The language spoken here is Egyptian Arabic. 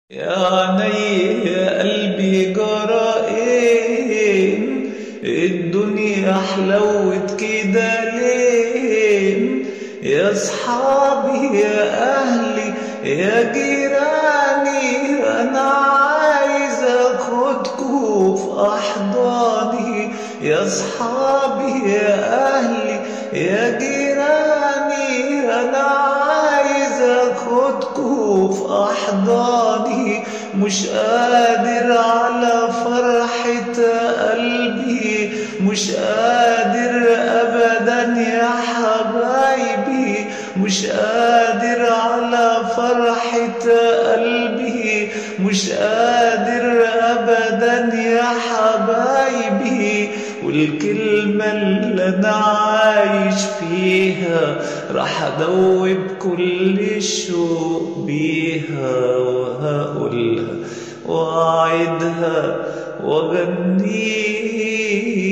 يا عيني يا قلبي جرائم الدنيا حلوت كده ليه يا صحابي يا أهلي يا جيراني أنا عايز أخدكوا في أحضاني يا صحابي يا أهلي يا جيراني أنا عايز أخدكوا في أحضاني مش قادر على فرحة قلبي مش قادر أبدا يا حبايبي مش قادر على فرحة قلبي مش قادر أبدا يا حبايبي والكلمة اللي أنا عايش فيها راح أدوب كل الشوق بيها وهقولها وأعدها وأغنيها